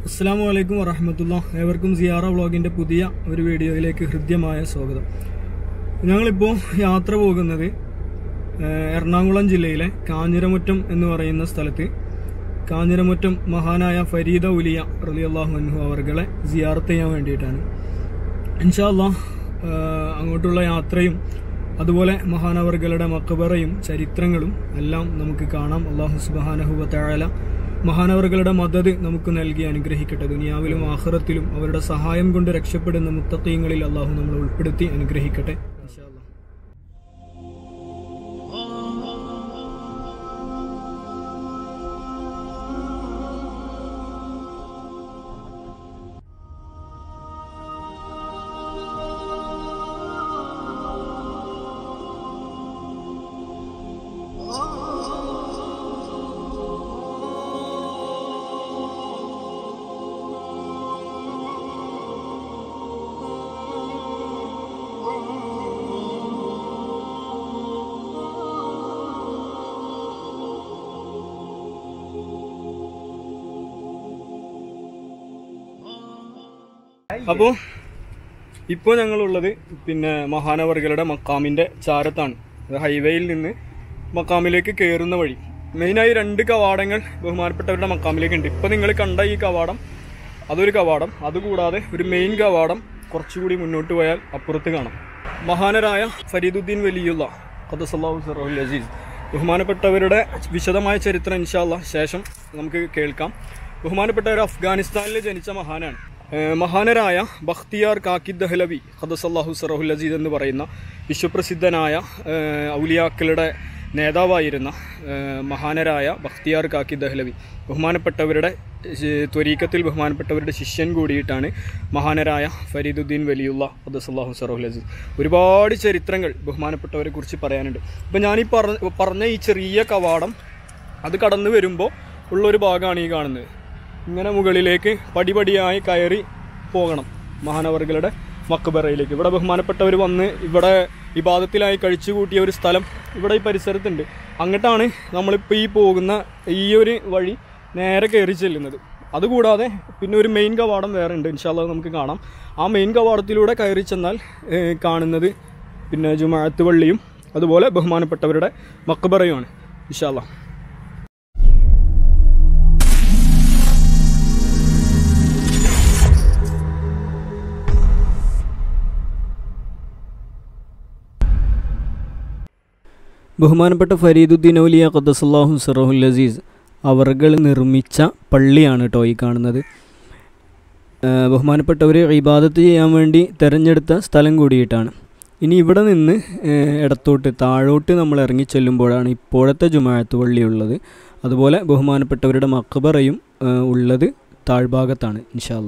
അസ്സാമു അലൈക്കും വറഹമത്തുള്ള ഏവർക്കും സിയാറ വ്ളോഗിൻ്റെ പുതിയ ഒരു വീഡിയോയിലേക്ക് ഹൃദ്യമായ സ്വാഗതം ഞങ്ങളിപ്പോൾ യാത്ര പോകുന്നത് ഏഹ്, എറണാകുളം ജില്ലയിലെ കാഞ്ഞിരമുറ്റം എന്ന് പറയുന്ന സ്ഥലത്ത് കാഞ്ഞിരമുറ്റം മഹാനായ ഫരീദ ഉലിയ റലിയല്ലാഹു അൻഹു അവർകളെ സിയാറത്ത് ചെയ്യാൻ വേണ്ടിയിട്ടാണ് ഇൻഷാല്ലാ അങ്ങോട്ടുള്ള യാത്രയും അതുപോലെ മഹാനവർകളുടെ മക്കബറയും ചരിത്രങ്ങളും എല്ലാം നമുക്ക് കാണാം അള്ളാഹു സുബാനഹുബ തയാല മഹാനവർകളുടെ മദത് നമുക്ക് നൽകി അനുഗ്രഹിക്കട്ടെ ദുനിയാവിലും ആഹ്റത്തിലും അവരുടെ സഹായം കൊണ്ട് രക്ഷപ്പെടുന്ന മുത്തത്വങ്ങളിൽ അള്ളാഹു നമ്മളെ ഉൾപ്പെടുത്തി അനുഗ്രഹിക്കട്ടെ ഇൻഷാ അല്ലാ. അപ്പോൾ ഇപ്പോൾ ഞങ്ങളുള്ളത് പിന്നെ മഹാനവർഗളുടെ മക്കാമിൻ്റെ ചാരത്താണ് അത് ഹൈവേയിൽ നിന്ന് മക്കാമിലേക്ക് കയറുന്ന വഴി മെയിനായി രണ്ട് കവാടങ്ങൾ ബഹുമാനപ്പെട്ടവരുടെ മക്കാമിലേക്ക് ഉണ്ട് ഇപ്പോൾ നിങ്ങൾ കണ്ട ഈ കവാടം അതൊരു കവാടം അതുകൂടാതെ ഒരു മെയിൻ കവാടം കുറച്ചുകൂടി മുന്നോട്ട് പോയാൽ അപ്പുറത്ത് കാണാം മഹാനരായ ഫരീദുദ്ദീൻ വലിയുള്ള ഖദസല്ലാഹു സറഹുൽ അസീസ് ബഹുമാനപ്പെട്ടവരുടെ വിശദമായ ചരിത്രം ഇൻഷാല്ല ശേഷം നമുക്ക് കേൾക്കാം ബഹുമാനപ്പെട്ടവർ അഫ്ഗാനിസ്ഥാനിൽ ജനിച്ച മഹാനാണ് ഏഹ് മഹാനരായ ബഖ്തിയാർ കാക്കി ദഹ്ലവി ഖദസല്ലാഹു സറഹുൽ അസീസ് എന്ന് പറയുന്ന വിശ്വപ്രസിദ്ധനായ ഏഹ് ഔലിയാക്കളുടെ നേതാവായിരുന്ന ഏഹ് മഹാനരായ ബഖ്തിയാർ കാക്കി ദഹ്ലവി ബഹുമാനപ്പെട്ടവരുടെ ശി- ത്വരീക്കത്തിൽ ബഹുമാനപ്പെട്ടവരുടെ ശിഷ്യൻ കൂടിയിട്ടാണ് മഹാനരായ ഫരീദുദ്ദീൻ വലിയുള്ള ഖദസല്ലാഹു സറഹുൽ അസീസ് ഒരുപാട് ചരിത്രങ്ങൾ ബഹുമാനപ്പെട്ടവരെ കുറിച്ച് പറയാനുണ്ട് ഇപ്പം ഞാനീ പറഞ്ഞ പറഞ്ഞ ഈ ചെറിയ കവാടം അത് കടന്നു വരുമ്പോൾ ഉള്ളൊരു ഭാഗമാണ് ഈ കാണുന്നത് ഇങ്ങനെ മുകളിലേക്ക് പടിപടിയായി കയറി പോകണം മഹാനവർകളുടെ മക്കബറയിലേക്ക് ഇവിടെ ബഹുമാനപ്പെട്ടവർ വന്ന് ഇവിടെ ഇബാദത്തിലായി കഴിച്ചു കൂട്ടിയ ഒരു സ്ഥലം ഇവിടെ ഈ പരിസരത്തുണ്ട് അങ്ങോട്ടാണ് നമ്മളിപ്പോൾ ഈ പോകുന്ന ഈ ഒരു വഴി നേരെ കയറി ചെല്ലുന്നത് അതുകൂടാതെ പിന്നെ ഒരു മെയിൻ കവാടം വേറെ ഉണ്ട് ഇൻഷാല്ല നമുക്ക് കാണാം ആ മെയിൻ കവാടത്തിലൂടെ കയറി ചെന്നാൽ ഏഹ്, കാണുന്നത് പിന്നെ ജുമാഅത്ത് പള്ളിയും അതുപോലെ ബഹുമാനപ്പെട്ടവരുടെ മക്കബറയുമാണ് ഇൻഷാല്ല ബഹുമാനപ്പെട്ട ഫരീദുദ്ദീൻ ഔലിയ ഖദ്ദസല്ലാഹു സറഹുൽ അസീസ് അവർകൾ നിർമ്മിച്ച പള്ളിയാണ് കേട്ടോ ഈ കാണുന്നത് ആ, ബഹുമാനപ്പെട്ടവർ ഇബാദത്ത് ചെയ്യാൻ വേണ്ടി തിരഞ്ഞെടുത്ത സ്ഥലം കൂടിയിട്ടാണ് ഇനി ഇവിടെ നിന്ന് ഏ, ഇടത്തോട്ട് താഴോട്ട് നമ്മൾ ഇറങ്ങി ചെല്ലുമ്പോഴാണ് ഇപ്പോഴത്തെ ജുമാഅത്ത് പള്ളി ഉള്ളത് അതുപോലെ ബഹുമാനപ്പെട്ടവരുടെ മക്കബറയും ഏ, ഉള്ളത് താഴ്ഭാഗത്താണ് ഇൻഷാല്ല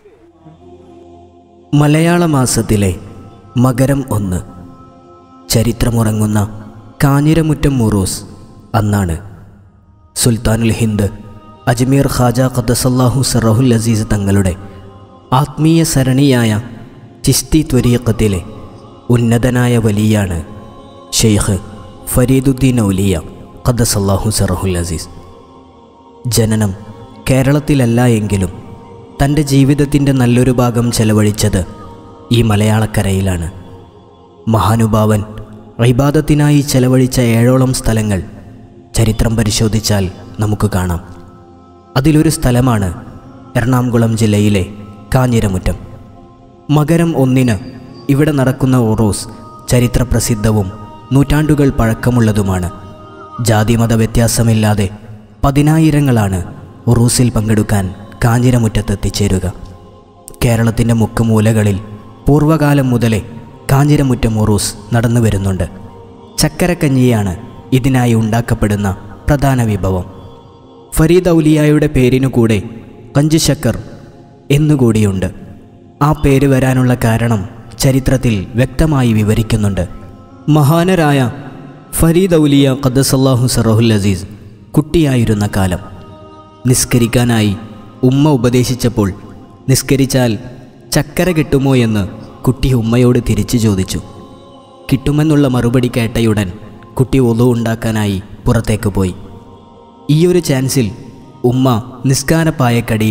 മലയാള മാസത്തിലെ മകരം ഒന്ന് ചരിത്രമുറങ്ങുന്ന കാഞ്ഞിരമുറ്റം മുറൂസ് അന്നാണ് സുൽത്താനുൽ ഹിന്ദ് അജ്മീർ ഖാജ ഖദ്ദസല്ലാഹു സറഹുൽ അസീസ് തങ്ങളുടെ ആത്മീയ സരണിയായ ചിസ്തി ത്വരീഖത്തിലെ ഉന്നതനായ വലിയാണ് ഷെയ്ഖ് ഫരീദുദ്ദീൻ ഔലിയ ഖദ്ദസല്ലാഹു സറഹുൽ അസീസ് ജനനം കേരളത്തിലല്ല എങ്കിലും തൻ്റെ ജീവിതത്തിൻ്റെ നല്ലൊരു ഭാഗം ചെലവഴിച്ചത് ഈ മലയാളക്കരയിലാണ് മഹാനുഭാവൻ ഇബാദത്തിനായി ചെലവഴിച്ച ഏഴോളം സ്ഥലങ്ങൾ ചരിത്രം പരിശോധിച്ചാൽ നമുക്ക് കാണാം അതിലൊരു സ്ഥലമാണ് എറണാകുളം ജില്ലയിലെ കാഞ്ഞിരമുറ്റം മകരം ഒന്നിന് ഇവിടെ നടക്കുന്ന ഉറൂസ് ചരിത്രപ്രസിദ്ധവും നൂറ്റാണ്ടുകൾ പഴക്കമുള്ളതുമാണ് ജാതിമത വ്യത്യാസമില്ലാതെ പതിനായിരങ്ങളാണ് ഉറൂസിൽ പങ്കെടുക്കാൻ കാഞ്ഞിരമുറ്റത്തെത്തിച്ചേരുക കേരളത്തിൻ്റെ മുക്കുമൂലകളിൽ പൂർവ്വകാലം മുതലേ കാഞ്ഞിരമുറ്റം ഉറൂസ് നടന്നു വരുന്നുണ്ട് ചക്കരക്കഞ്ഞിയാണ് ഇതിനായി ഉണ്ടാക്കപ്പെടുന്ന പ്രധാന വിഭവം ഫരീദ് ഔലിയായുടെ പേരിനു കൂടെ കഞ്ചുശക്കർ എന്നുകൂടിയുണ്ട് ആ പേര് വരാനുള്ള കാരണം ചരിത്രത്തിൽ വ്യക്തമായി വിവരിക്കുന്നുണ്ട് മഹാനരായ ഫരീദ് ഔലിയ ഖദ്ദസല്ലാഹു സറഹുൽ അസീസ് കുട്ടിയായിരുന്ന കാലം നിസ്കരിക്കാനായി ഉമ്മ ഉപദേശിച്ചപ്പോൾ നിസ്കരിച്ചാൽ ചക്കര കിട്ടുമോ എന്ന് കുട്ടി ഉമ്മയോട് തിരിച്ചു ചോദിച്ചു കിട്ടുമെന്നുള്ള മറുപടി കേട്ടയുടൻ കുട്ടി ഒതു ഉണ്ടാക്കാനായി പുറത്തേക്ക് പോയി ഈയൊരു ചാൻസിൽ ഉമ്മ നിസ്കാരപ്പായക്കടിയിൽ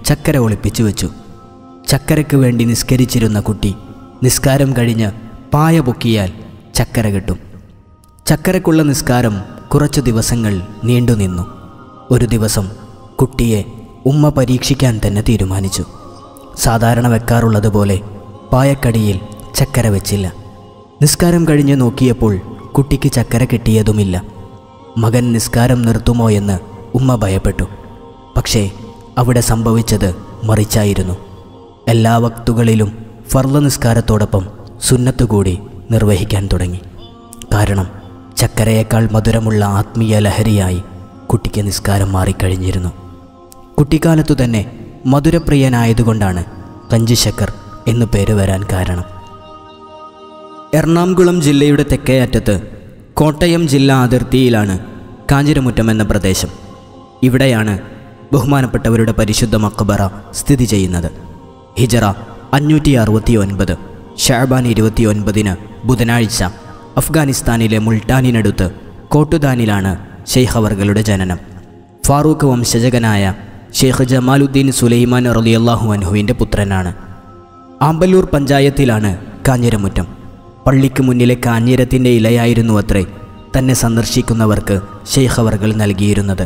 ചക്കര ഒളിപ്പിച്ചു വെച്ചു ചക്കരയ്ക്ക് വേണ്ടി നിസ്കരിച്ചിരുന്ന കുട്ടി നിസ്കാരം കഴിഞ്ഞ് പായ പൊക്കിയാൽ ചക്കര കിട്ടും ചക്കരക്കുള്ള നിസ്കാരം കുറച്ചു ദിവസങ്ങൾ നീണ്ടുനിന്നു ഒരു ദിവസം കുട്ടിയെ ഉമ്മ പരീക്ഷിക്കാൻ തന്നെ തീരുമാനിച്ചു സാധാരണ വെക്കാറുള്ളതുപോലെ പായക്കടിയിൽ ചക്കര വെച്ചില്ല നിസ്കാരം കഴിഞ്ഞ് നോക്കിയപ്പോൾ കുട്ടിക്ക് ചക്കര കിട്ടിയതുമില്ല മകൻ നിസ്കാരം നിർത്തുമോ എന്ന് ഉമ്മ ഭയപ്പെട്ടു പക്ഷേ അവിടെ സംഭവിച്ചത് മറിച്ചായിരുന്നു എല്ലാ വക്തുകളിലും ഫർള നിസ്കാരത്തോടൊപ്പം സുന്നത്ത് കൂടി നിർവഹിക്കാൻ തുടങ്ങി കാരണം ചക്കരയേക്കാൾ മധുരമുള്ള ആത്മീയ ലഹരിയായി കുട്ടിക്ക് നിസ്കാരം മാറിക്കഴിഞ്ഞിരുന്നു കുട്ടിക്കാലത്തു തന്നെ മധുരപ്രിയനായതുകൊണ്ടാണ് കഞ്ചിശക്കർ എന്നു പേര് വരാൻ കാരണം എറണാകുളം ജില്ലയുടെ തെക്കേ അറ്റത്ത് കോട്ടയം ജില്ലാ അതിർത്തിയിലാണ് കാഞ്ഞിരമുറ്റം എന്ന പ്രദേശം ഇവിടെയാണ് ബഹുമാനപ്പെട്ടവരുടെ പരിശുദ്ധ മക്കബറ സ്ഥിതി ചെയ്യുന്നത് ഹിജറ അഞ്ഞൂറ്റി അറുപത്തി ഒൻപത് ഷാബാൻ ഇരുപത്തി ഒൻപതിന് ബുധനാഴ്ച അഫ്ഗാനിസ്ഥാനിലെ മുൾട്ടാനിനടുത്ത് കോട്ടുദാനിലാണ് ഷെയ്ഖ് അവർകളുടെ ജനനം ഫാറൂഖ് വംശജകനായ ഷെയ്ഖ് ജമാലുദ്ദീൻ സുലൈമാൻ റലിയല്ലാഹു അൻഹുവിൻ്റെ പുത്രനാണ് ആമ്പല്ലൂർ പഞ്ചായത്തിലാണ് കാഞ്ഞിരമുറ്റം പള്ളിക്ക് മുന്നിലെ കാഞ്ഞിരത്തിൻ്റെ ഇലയായിരുന്നു അത്രേ തന്നെ സന്ദർശിക്കുന്നവർക്ക് ഷെയ്ഖ് അവർകൾ നൽകിയിരുന്നത്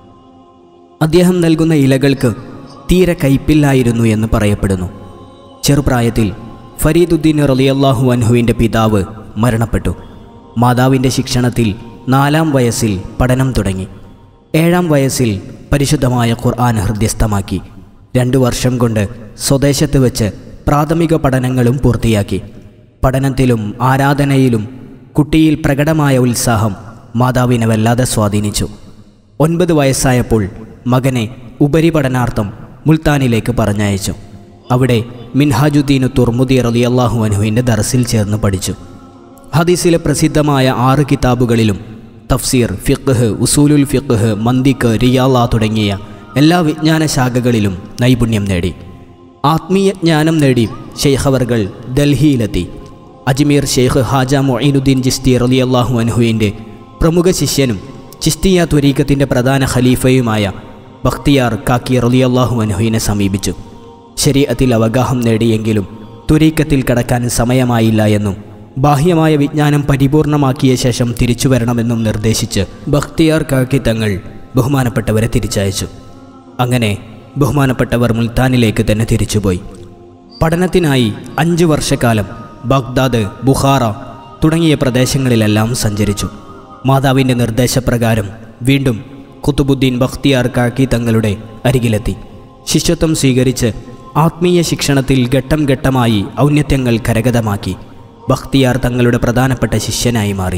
അദ്ദേഹം നൽകുന്ന ഇലകൾക്ക് തീരെ കയ്പില്ലായിരുന്നു എന്ന് പറയപ്പെടുന്നു ചെറുപ്രായത്തിൽ ഫരീദുദ്ദീൻ റലിയല്ലാഹു അൻഹുവിൻ്റെ പിതാവ് മരണപ്പെട്ടു മാതാവിൻ്റെ ശിക്ഷണത്തിൽ നാലാം വയസ്സിൽ പഠനം തുടങ്ങി ഏഴാം വയസ്സിൽ പരിശുദ്ധമായ ഖുർആൻ ഹൃദ്യസ്ഥമാക്കി രണ്ടു വർഷം കൊണ്ട് സ്വദേശത്ത് വെച്ച് പ്രാഥമിക പഠനങ്ങളും പൂർത്തിയാക്കി പഠനത്തിലും ആരാധനയിലും കുട്ടിയിൽ പ്രകടമായ ഉത്സാഹം മാതാവിനെ വല്ലാതെ സ്വാധീനിച്ചു ഒൻപത് വയസ്സായപ്പോൾ മകനെ ഉപരിപഠനാർത്ഥം മുൾത്താനിലേക്ക് പറഞ്ഞയച്ചു അവിടെ മിൻഹാജുദ്ദീൻ തുർമുദി റലിയല്ലാഹു അനുഹുവിൻ്റെ ദർസിൽ ചേർന്ന് പഠിച്ചു ഹദീസിലെ പ്രസിദ്ധമായ ആറ് കിതാബുകളിലും തഫ്സീർ ഫിഖ്ഹ് ഉസൂലുൽ ഫിഖ്ഹ് മന്ദിക്ക് റിയാല തുടങ്ങിയ എല്ലാ വിജ്ഞാന ശാഖകളിലും നൈപുണ്യം നേടി ആത്മീയ ജ്ഞാനം നേടി ഷെയ്ഖവർകൾ ഡൽഹിയിലെത്തി അജ്മീർ ഷെയ്ഖ് ഹാജ മൊയ്നുദ്ദീൻ ചിസ്തി റലിയല്ലാഹു അൻഹുവിൻ്റെ പ്രമുഖ ശിഷ്യനും ചിസ്തിയ ത്വരീക്കത്തിൻ്റെ പ്രധാന ഖലീഫയുമായ ബഖ്തിയാർ കാക്കി റലിയല്ലാഹു അൻഹുവിനെ സമീപിച്ചു ശരീഅത്തിൽ അവഗാഹം നേടിയെങ്കിലും ത്വരീക്കത്തിൽ കടക്കാൻ സമയമായില്ല എന്നും ബാഹ്യമായ വിജ്ഞാനം പരിപൂർണമാക്കിയ ശേഷം തിരിച്ചു വരണമെന്നും നിർദ്ദേശിച്ച് ബഖ്തിയാർ കാക്കി തങ്ങൾ ബഹുമാനപ്പെട്ടവരെ തിരിച്ചയച്ചു അങ്ങനെ ബഹുമാനപ്പെട്ടവർ മുൽത്താനിലേക്ക് തന്നെ തിരിച്ചുപോയി പഠനത്തിനായി അഞ്ച് വർഷക്കാലം ബഗ്ദാദ് ബുഖാറ തുടങ്ങിയ പ്രദേശങ്ങളിലെല്ലാം സഞ്ചരിച്ചു മാതാവിൻ്റെ നിർദ്ദേശപ്രകാരം വീണ്ടും കുത്തുബുദ്ദീൻ ബഖ്തിയാർ കാക്കി തങ്ങളുടെ അരികിലെത്തി ശിഷ്യത്വം സ്വീകരിച്ച് ആത്മീയ ശിക്ഷണത്തിൽ ഘട്ടം ഘട്ടമായി ഔന്നത്യങ്ങൾ കരഗതമാക്കി ബഖ്തിയാർ തങ്ങളുടെ പ്രധാനപ്പെട്ട ശിഷ്യനായി മാറി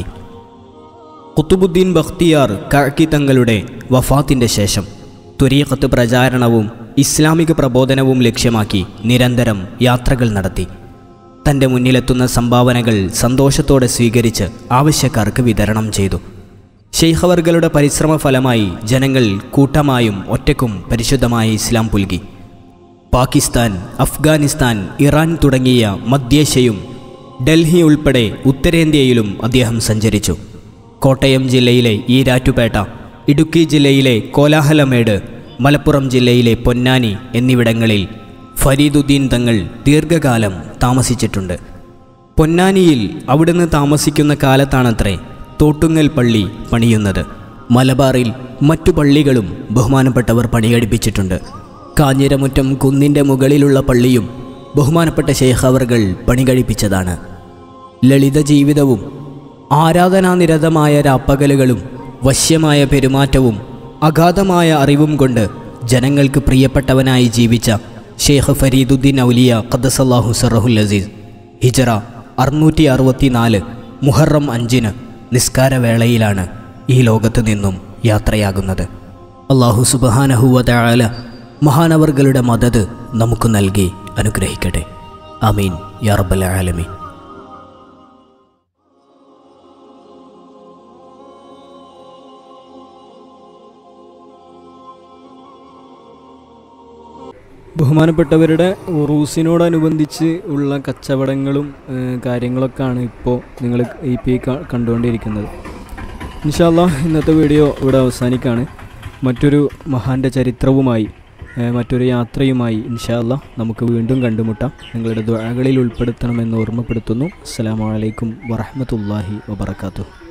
കുത്തുബുദ്ദീൻ ബഖ്തിയാർ കാക്കി തങ്ങളുടെ വഫാത്തിൻ്റെ ശേഷം തുരീഖത്ത് പ്രചാരണവും ഇസ്ലാമിക പ്രബോധനവും ലക്ഷ്യമാക്കി നിരന്തരം യാത്രകൾ നടത്തി തൻ്റെ മുന്നിലെത്തുന്ന സംഭാവനകൾ സന്തോഷത്തോടെ സ്വീകരിച്ച് ആവശ്യക്കാർക്ക് വിതരണം ചെയ്തു ഷെയ്ഖവർകളുടെ പരിശ്രമ ഫലമായി ജനങ്ങൾ കൂട്ടമായും ഒറ്റക്കും പരിശുദ്ധമായ ഇസ്ലാം പുൽകി പാകിസ്ഥാൻ അഫ്ഗാനിസ്ഥാൻ ഇറാൻ തുടങ്ങിയ മധ്യേഷ്യയും ഡൽഹി ഉൾപ്പെടെ ഉത്തരേന്ത്യയിലും അദ്ദേഹം സഞ്ചരിച്ചു കോട്ടയം ജില്ലയിലെ ഈരാറ്റുപേട്ട ഇടുക്കി ജില്ലയിലെ കോലാഹലമേട് മലപ്പുറം ജില്ലയിലെ പൊന്നാനി എന്നിവിടങ്ങളിൽ ഫരീദുദ്ദീൻ തങ്ങൾ ദീർഘകാലം താമസിച്ചിട്ടുണ്ട് പൊന്നാനിയിൽ അവിടുന്ന് താമസിക്കുന്ന കാലത്താണത്രേ തോട്ടുങ്ങൽ പള്ളി പണിയുന്നത് മലബാറിൽ മറ്റു പള്ളികളും ബഹുമാനപ്പെട്ടവർ പണികഴിപ്പിച്ചിട്ടുണ്ട് കാഞ്ഞിരമുറ്റം കുന്നിൻ്റെ മുകളിലുള്ള പള്ളിയും ബഹുമാനപ്പെട്ട ശേഖാവർകൾ പണികഴിപ്പിച്ചതാണ് ലളിത ജീവിതവും ആരാധനാനിരതമായ രാപ്പകലുകളും വശ്യമായ പെരുമാറ്റവും അഗാധമായ അറിവും കൊണ്ട് ജനങ്ങൾക്ക് പ്രിയപ്പെട്ടവനായി ജീവിച്ച ഷെയ്ഖ് ഫരീദുദ്ദീൻ ഔലിയ ഖദ്സല്ലാഹു സറഹുൽ അസീസ് ഹിജറ അറുന്നൂറ്റി അറുപത്തിനാല് മുഹറം അഞ്ചിന് നിസ്കാരവേളയിലാണ് ഈ ലോകത്ത് നിന്നും യാത്രയാകുന്നത് അള്ളാഹു സുബഹാനഹുവല മഹാനവർകളുടെ മദത് നമുക്ക് നൽകി അനുഗ്രഹിക്കട്ടെ അമീൻ യാ റബ്ബൽ ആലമീൻ ബഹുമാനപ്പെട്ടവരുടെ ഉറൂസിനോടനുബന്ധിച്ച് ഉള്ള കച്ചവടങ്ങളും ഏഹ്, കാര്യങ്ങളൊക്കെയാണ് ഇപ്പോൾ നിങ്ങൾ ഈ പി ക- കണ്ടുകൊണ്ടിരിക്കുന്നത് ഇൻഷാല്ല ഇന്നത്തെ വീഡിയോ ഇവിടെ അവസാനിക്കുകയാണ് മറ്റൊരു മഹാൻ്റെ ചരിത്രവുമായി ഏഹ് മറ്റൊരു യാത്രയുമായി ഇൻഷാല്ല നമുക്ക് വീണ്ടും കണ്ടുമുട്ടാം നിങ്ങളുടെ ദ്വാകളിൽ ഉൾപ്പെടുത്തണമെന്ന് ഓർമ്മപ്പെടുത്തുന്നു അസ്സലാമു അലൈക്കും വറഹ്മത്തുള്ളാഹി വബറകാതുഹു